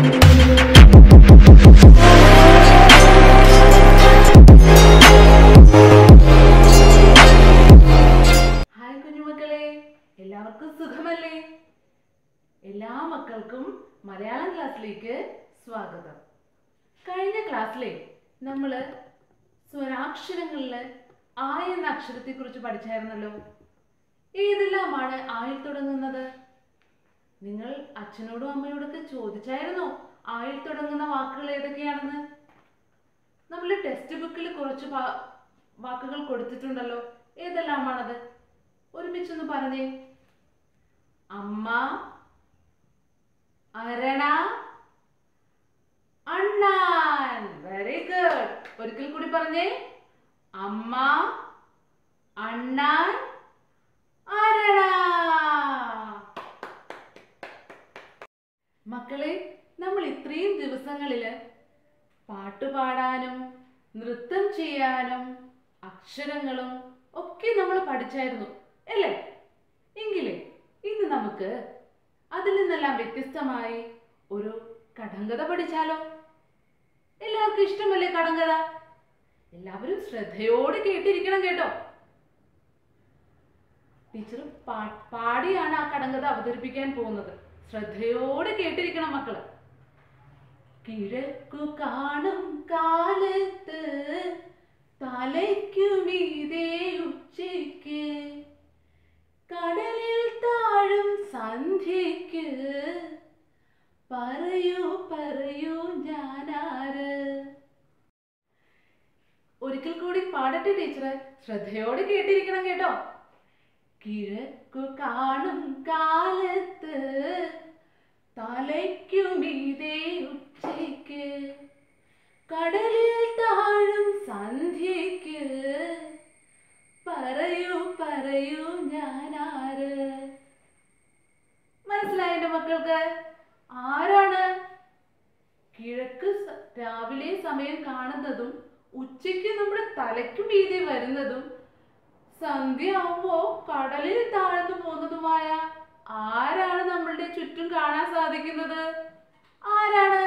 hi കുഞ്ഞുമക്കളെ എല്ലാവർക്കും സുഖമല്ലേ എല്ലാ മക്കൾക്കും മലയാളം ക്ലാസ്സിലേക്ക് സ്വാഗതം കഴിഞ്ഞ ക്ലാസ്സിലെ നമ്മൾ സ്വരാക്ഷരങ്ങളിൽ ആ എന്ന അക്ഷരത്തെ കുറിച്ച് പഠിച്ചായിരുന്നല്ലോ ഏതെല്ലാമാണ് ആയിൽ തുടങ്ങുന്നത് നിങ്ങൾ അച്ഛനോടും അമ്മയോടൊക്കെ ചോദിച്ചായിരുന്നോ ആയിൽ തുടങ്ങുന്ന വാക്കുകൾ ഏതൊക്കെയാണെന്ന് നമ്മൾ ടെക്സ്റ്റ് ബുക്കിൽ കുറച്ച് വാ- വാക്കുകൾ കൊടുത്തിട്ടുണ്ടല്ലോ ഏതെല്ലാമാണത് ഒരുമിച്ചൊന്ന് പറഞ്ഞേ അമ്മ അരണ അണ്ണാൻ വെരി ഗുഡ് ഒരിക്കൽ കൂടി പറഞ്ഞേ അമ്മ അണ്ണാൻ അരണ മക്കളെ നമ്മൾ ഇത്രയും ദിവസങ്ങളില് പാട്ട് പാടാനും നൃത്തം ചെയ്യാനും അക്ഷരങ്ങളും ഒക്കെ നമ്മൾ പഠിച്ചായിരുന്നു അല്ലേ എങ്കിലേ ഇന്ന് നമുക്ക് അതിൽ നിന്നെല്ലാം വ്യത്യസ്തമായി ഒരു കടങ്കഥ പഠിച്ചാലോ എല്ലാവർക്കും ഇഷ്ടമല്ലേ കടങ്കഥ എല്ലാവരും ശ്രദ്ധയോടെ കേട്ടിരിക്കണം കേട്ടോ ടീച്ചർ പാ- പാടിയാണ് ആ കടങ്കഥ അവതരിപ്പിക്കാൻ പോകുന്നത് ശ്രദ്ധയോടെ കേട്ടിരിക്കണം മക്കള് കിഴക്കു കാണും കാലത്ത് തലയ്ക്കു മീതേ ഉച്ചയ്ക്ക് കടലിൽ താഴും സന്ധ്യയ്ക്ക് പറയൂ പറയൂ ഞാനാര് ഒരിക്കൽ കൂടി പാടട്ടെ ടീച്ചറെ ശ്രദ്ധയോടെ കേട്ടിരിക്കണം കേട്ടോ കിഴക്കു കാണും കാലത്ത് തലയ്ക്കു മീതേ ഉച്ചയ്ക്ക് കടലിൽ താഴും സന്ധ്യയ്ക്ക് പറയൂ പറയൂ ഞാനാര് മനസ്സിലായ എന്റെ മക്കൾക്ക് ആരാണ് കിഴക്ക് സ- രാവിലെ സമയം കാണുന്നതും ഉച്ചയ്ക്ക് നമ്മുടെ തലയ്ക്ക് മീതെ വരുന്നതും സന്ധ്യ ആവുമ്പോ കടലിൽ താഴ്ന്നു പോകുന്നതുമായ ആരാണ് നമ്മളുടെ ചുറ്റും കാണാൻ സാധിക്കുന്നത് ആരാണ്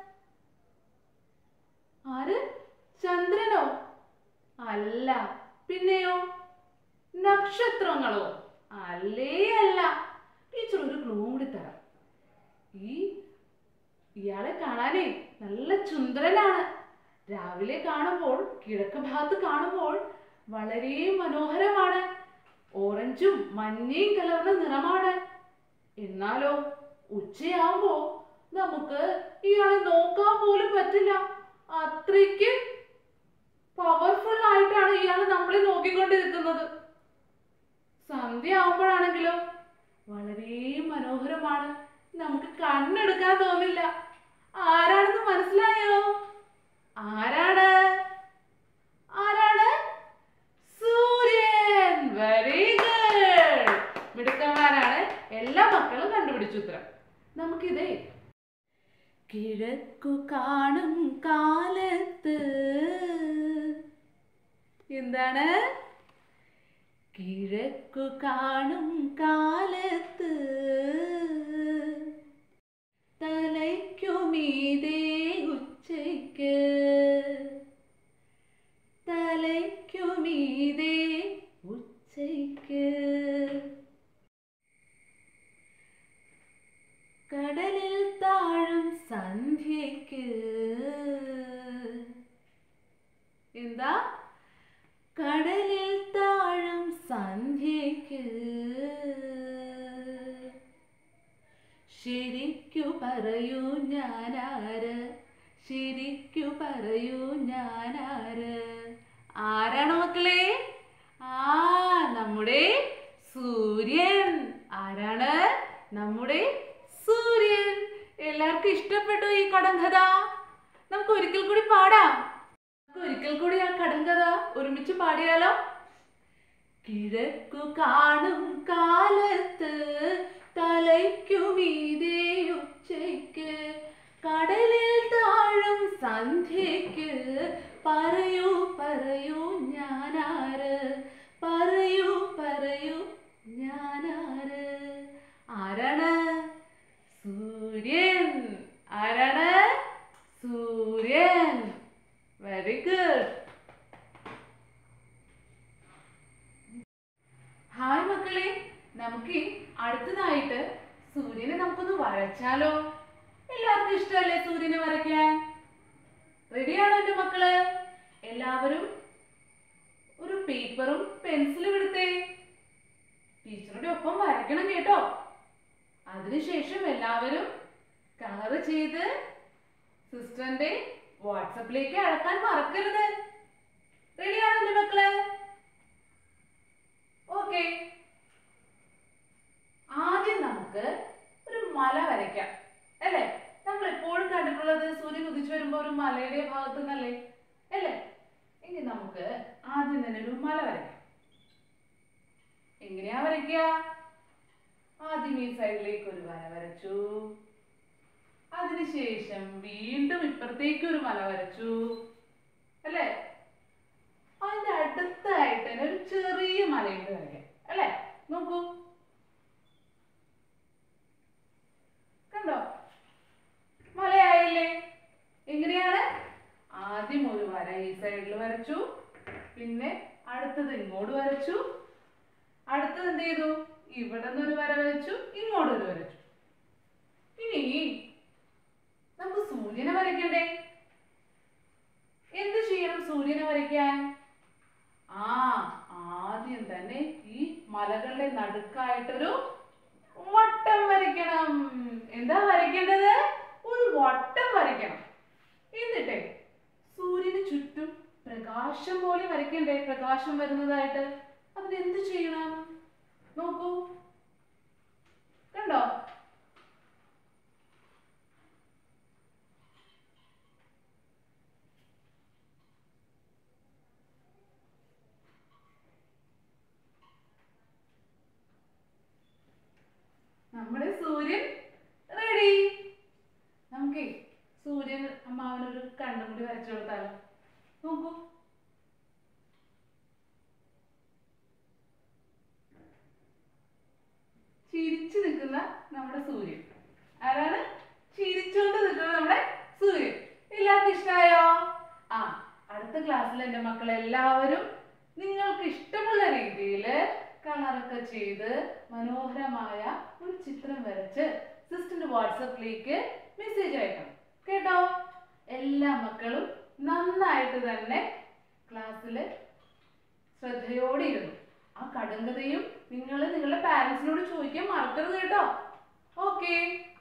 ആര് ചന്ദ്രനോ അല്ല പിന്നെയോ നക്ഷത്രങ്ങളോ അല്ലേ അല്ല ടീച്ചർ ഒരു ക്ലൂ കൂടി തരാം ഈ ഇയാളെ കാണാനേ നല്ല ചുന്ദരനാണ് രാവിലെ കാണുമ്പോൾ കിഴക്ക് ഭാഗത്ത് കാണുമ്പോൾ വളരെ മനോഹരമാണ് ഓറഞ്ചും മഞ്ഞയും കലർന്ന നിറമാണ് എന്നാലോ ഉച്ചയാവുമ്പോ നമുക്ക് ഇയാളെ നോക്കാൻ പോലും പറ്റില്ല അത്രയ്ക്ക് പവർഫുൾ ആയിട്ടാണ് ഇയാൾ നമ്മളെ നോക്കിക്കൊണ്ടിരിക്കുന്നത് സന്ധ്യ ആവുമ്പോഴാണെങ്കിലോ വളരെ മനോഹരമാണ് നമുക്ക് കണ്ണെടുക്കാൻ തോന്നില്ല ആരാണെന്ന് മനസ്സിലായോ ആരാണ് ആരാണ് സൂര്യൻ വെരി ഗുഡ് മിടുക്കന്മാരാണ് എല്ലാ മക്കളും കണ്ടുപിടിച്ചു ഉത്തരം നമുക്കിതേ കിഴക്കു കാണും കാലത്ത് എന്താണ് കിഴക്കു കാണും കാലത്ത് തലയ്ക്കുമീതേ ഉച്ചയ്ക്ക് തലയ്ക്കുമീതേ ഉച്ചയ്ക്ക് കടലിൽ താഴും സന്ധ്യയ്ക്ക് എന്താ കടലിൽ താഴും സന്ധ്യയ്ക്ക് ശരിക്കു പറയൂ ഞാനാര് ശരിക്കു പറയൂ ഞാനാര് ആരാണ് മക്കളെ ആ നമ്മുടെ സൂര്യൻ ആരാണ് നമ്മുടെ സൂര്യൻ എല്ലാവർക്കും ഇഷ്ടപ്പെട്ടു ഈ കടങ്കഥ നമുക്ക് ഒരിക്കൽ കൂടി പാടാം നമുക്ക് ഒരിക്കൽ കൂടി ആ കടങ്കഥ ഒരുമിച്ച് പാടിയാലോ കിഴക്കു കാണും കാലത്ത് തലയ്ക്കുമീതേ ഉച്ചയ്ക്ക് കടലിൽ താഴും സന്ധ്യയ്ക്ക് പറയൂ പറയൂ ഞാനാര് പറയൂ പറയൂ ഞാനാര് ആരാണ് സൂര്യൻ ആരാണ് വരച്ചാലോ എല്ലാവർക്കും ഇഷ്ടമല്ലേ സൂര്യനെ വരയ്ക്കാൻ റെഡിയാണോ എന്റെ മക്കള് എല്ലാവരും ഒരു പേപ്പറും പെൻസിലും എടുത്തേ ടീച്ചറുടെ ഒപ്പം വരയ്ക്കണം കേട്ടോ അതിനുശേഷം എല്ലാവരും കളർ ചെയ്ത് സിസ്റ്ററിന്റെ വാട്സപ്പിലേക്ക് അയക്കാൻ മറക്കരുത് റെഡിയാണോ എന്റെ മക്കള് ഓക്കെ ആദ്യം നമുക്ക് ഒരു മല വരയ്ക്കാം അല്ലേ നമ്മൾ എപ്പോഴും കണ്ടിട്ടുള്ളത് സൂര്യൻ ഉദിച്ചു വരുമ്പോ ഒരു മലയുടെ ഭാഗത്ത് നിന്നല്ലേ അല്ലേ ഇനി നമുക്ക് ആദ്യം തന്നെ ഒരു മല വരയ്ക്കാം എങ്ങനെയാ വരയ്ക്കുക ആദ്യം ഈ സൈഡിലേക്ക് ഒരു വര വരച്ചു അതിനുശേഷം വീണ്ടും ഇപ്പുറത്തേക്ക് ഒരു മല വരച്ചു അല്ലേ അതിന്റെ അടുത്തായിട്ട് തന്നെ ഒരു ചെറിയ മലയും കൂടി വരയ്ക്കാം അല്ലേ നോക്കൂ കണ്ടോ മലയായില്ലേ എങ്ങനെയാണ് ആദ്യം ഒരു വര ഈ സൈഡിൽ വരച്ചു പിന്നെ അടുത്തത് ഇങ്ങോട്ട് വരച്ചു അടുത്തത് എന്ത് ചെയ്തു ഇവിടെ നിന്ന് ഒരു വര വരച്ചു ഇങ്ങോട്ട് ഒരു വരച്ചു ഇനി നമുക്ക് സൂര്യനെ വരയ്ക്കണ്ടേ എന്ത് ചെയ്യണം സൂര്യനെ വരയ്ക്കാൻ ആ ആദ്യം തന്നെ ഈ മലകളുടെ നടുക്കായിട്ടൊരു വട്ടം വരയ്ക്കണം എന്താ വരയ്ക്കേണ്ടത് ഒരു വട്ടം വരയ്ക്കണം എന്നിട്ടേ സൂര്യന് ചുറ്റും പ്രകാശം പോലെ വരയ്ക്കണ്ടേ പ്രകാശം വരുന്നതായിട്ട് അതിന് എന്ത് ചെയ്യണം നോക്കൂ കണ്ടോ നമ്മുടെ സൂര്യൻ റെഡി നമുക്കേ സൂര്യൻ അമ്മാവനൊരു കണ്ണും കൂടി വരച്ചു കൊടുത്താലോ നോക്കൂ ചിരിച്ചു നിൽക്കുന്ന നമ്മുടെ സൂര്യൻ ആരാണ് ചിരിച്ചുകൊണ്ട് നിൽക്കുന്ന നമ്മുടെ സൂര്യൻ എല്ലാവർക്കും ഇഷ്ടമായോ ആ അടുത്ത ക്ലാസ്സിൽ എൻ്റെ മക്കൾ എല്ലാവരും നിങ്ങൾക്ക് ഇഷ്ടമുള്ള രീതിയിൽ കളറൊക്കെ ചെയ്ത് മനോഹരമായ ഒരു ചിത്രം വരച്ച് സിസ്റ്ററിന്റെ വാട്സപ്പിലേക്ക് മെസ്സേജ് അയക്കണം കേട്ടോ എല്ലാ മക്കളും നന്നായിട്ട് തന്നെ ക്ലാസ്സിൽ ശ്രദ്ധയോടെ ഇരുന്നു ആ കടുങ്കതയും നിങ്ങൾ നിങ്ങളുടെ പാരൻസിനോട് ചോദിക്കാൻ മറക്കരുത് കേട്ടോ ഓക്കെ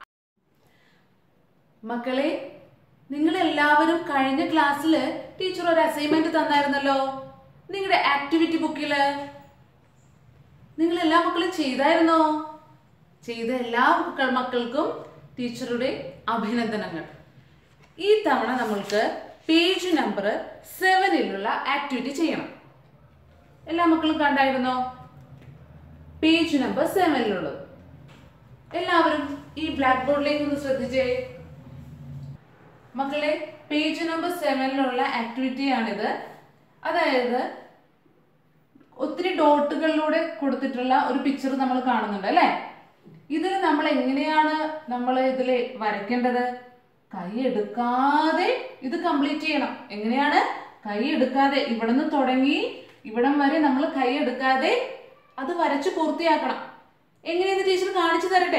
മക്കളെ നിങ്ങൾ എല്ലാവരും കഴിഞ്ഞ ക്ലാസ്സിൽ ടീച്ചർ ഒരു അസൈൻമെന്റ് തന്നായിരുന്നല്ലോ നിങ്ങളുടെ ആക്ടിവിറ്റി ബുക്കില് നിങ്ങൾ എല്ലാ മക്കളും ചെയ്തായിരുന്നോ ചെയ്ത എല്ലാ മക്കൾ- മക്കൾക്കും ടീച്ചറുടെ അഭിനന്ദനങ്ങൾ ഈ തവണ നമ്മൾക്ക് പേജ് നമ്പർ സെവനിലുള്ള ആക്ടിവിറ്റി ചെയ്യണം എല്ലാ മക്കളും കണ്ടായിരുന്നോ പേജ് നമ്പർ സെവനിലുള്ളത് എല്ലാവരും ഈ ബ്ലാക്ക് ബോർഡിലേക്ക് ഒന്ന് ശ്രദ്ധിച്ചേ മക്കളെ പേജ് നമ്പർ സെവനിലുള്ള ആക്ടിവിറ്റിയാണിത് അതായത് ഒത്തിരി ഡോട്ടുകളിലൂടെ കൊടുത്തിട്ടുള്ള ഒരു പിക്ചർ നമ്മൾ കാണുന്നുണ്ട് അല്ലേ ഇതിൽ നമ്മൾ എങ്ങനെയാണ് നമ്മൾ ഇതിൽ വരയ്ക്കേണ്ടത് കൈ എടുക്കാതെ ഇത് കംപ്ലീറ്റ് ചെയ്യണം എങ്ങനെയാണ് കൈ എടുക്കാതെ ഇവിടുന്ന് തുടങ്ങി ഇവിടം വരെ നമ്മൾ കൈ എടുക്കാതെ അത് വരച്ച് പൂർത്തിയാക്കണം എങ്ങനെയെന്ന് ടീച്ചർ കാണിച്ചു തരട്ടെ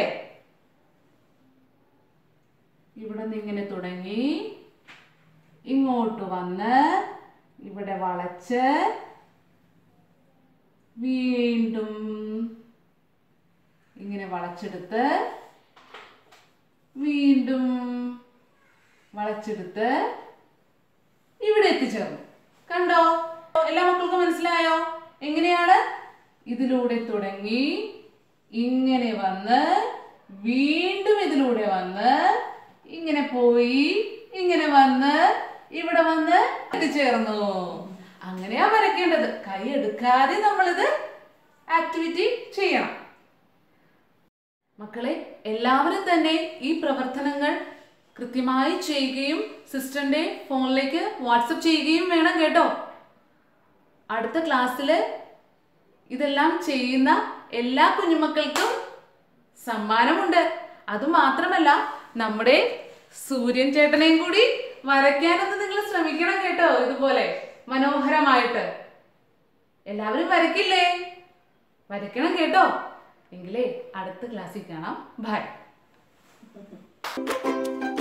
ഇവിടെ നിന്ന് ഇങ്ങനെ തുടങ്ങി ഇങ്ങോട്ട് വന്ന് ഇവിടെ വളച്ച് വീണ്ടും ഇങ്ങനെ വളച്ചെടുത്ത് വീണ്ടും വളച്ചെടുത്ത് ഇവിടെ എത്തിച്ചേർന്നു കണ്ടോ എല്ലാ മക്കൾക്കും മനസ്സിലായോ എങ്ങനെയാണ് ഇതിലൂടെ തുടങ്ങി ഇങ്ങനെ വന്ന് വീണ്ടും ഇതിലൂടെ വന്ന് ഇങ്ങനെ പോയി ഇങ്ങനെ വന്ന് ഇവിടെ വന്ന് എത്തിച്ചേർന്നു അങ്ങനെയാ വരയ്ക്കേണ്ടത് കൈ എടുക്കാതെ നമ്മളിത് ആക്ടിവിറ്റി ചെയ്യണം മക്കളെ എല്ലാവരും തന്നെ ഈ പ്രവർത്തനങ്ങൾ കൃത്യമായി ചെയ്യുകയും സിസ്റ്ററിന്റെ ഫോണിലേക്ക് വാട്സപ്പ് ചെയ്യുകയും വേണം കേട്ടോ അടുത്ത ക്ലാസ്സിൽ ഇതെല്ലാം ചെയ്യുന്ന എല്ലാ കുഞ്ഞുമക്കൾക്കും സമ്മാനമുണ്ട് അതുമാത്രമല്ല നമ്മുടെ സൂര്യൻ ചേട്ടനെയും കൂടി വരയ്ക്കാനൊന്ന് നിങ്ങൾ ശ്രമിക്കണം കേട്ടോ ഇതുപോലെ മനോഹരമായിട്ട് എല്ലാവരും വരയ്ക്കില്ലേ വരയ്ക്കണം കേട്ടോ എങ്കിലേ അടുത്ത ക്ലാസ്സിൽ കാണാം ബൈ ചെയ്യാം